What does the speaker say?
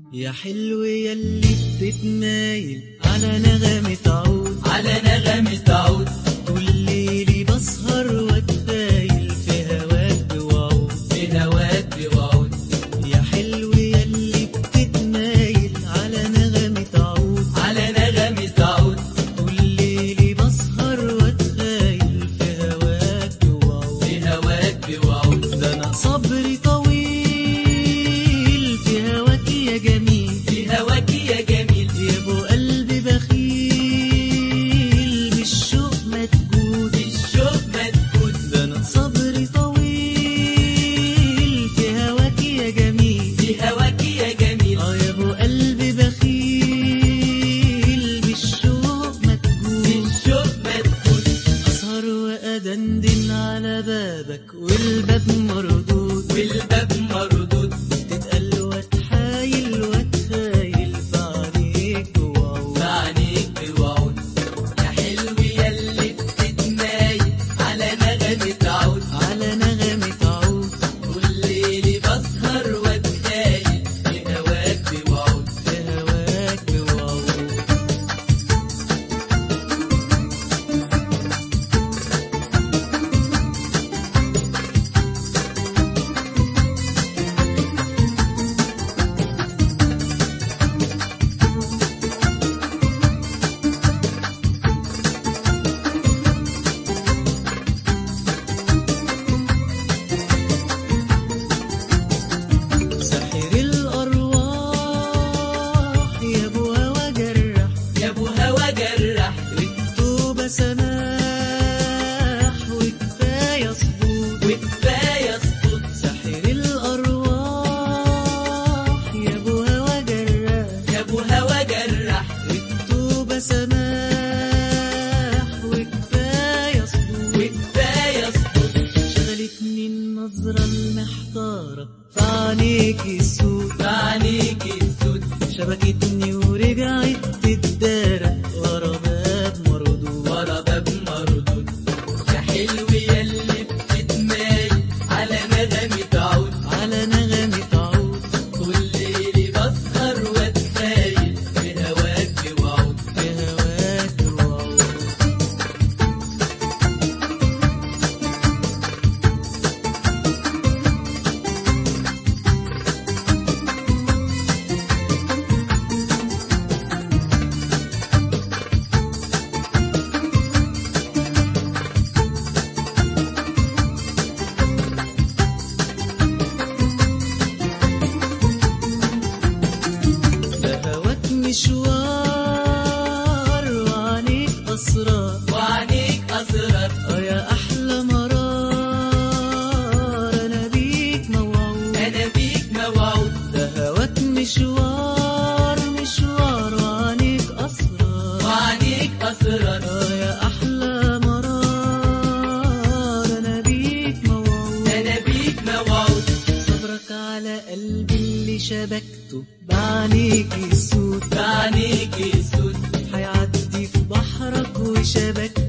يا حلو يلي بتتمايل على نغمة عود على نغمة عود طول ليلي بسهر واتخايل في هواك بوعود في هواك بوعود يا حلو يلي بتتمايل على نغمة عود على نغمة عود طول ليلي بسهر واتخايل في هواك بوعود في هواك بوعود ده انا صبري طويل في هواك يا جميل في هواك يا جميل يا ابو قلبي بخيل بالشوق متجود الشوق مدكود ده انا صبري طويل في هواك يا جميل في هواك يا جميل اه يا ابو قلبي بخيل بالشوق متجود الشوق مدكود اسهر وادندن على بابك والباب مردود والباب مردود تتقل واتحايل واتخايل في عينيك وعود بعينيك بوعود يا حلو يلي بتتمايل على نغمة عود على نغمة عود والليل بسهر واتخايل في هواك بوعود في هواك بوعود ساحر الأرواح يا ابو هوا جرح يا ابو هوا جرح التوبة سماح وكفاية صبور وكفاية صوت ساحر الأرواح يا ابو هوا جرح يا ابو هوا جرح التوبة سماح وكفاية صبور وكفاية صوت شغلتني النظرة المحتارة في عينيك السود بعينيك السود شبكتني ورجعت تتدارى ورا باب مردود ورا باب مردود يا حلو يلي بتتمايل على نغمة عود على نغمة عود والليل بسهر واتخايل في هواك بوعود في هواك وعود ده هواك مشوار وعنيك أسرار وعينيك أسرار اه يا أحلى مرار أنا بيك موعود أنا بيك موعود ده هواك مشوار مشوار وعنيك أسرار وعينيك أسرار اه يا أحلى مرار أنا بيك موعود أنا بيك موعود صبرك على قلبي اللي شبكته بعينيك السود بعينيك السود هيعدي في بحرك وشبكته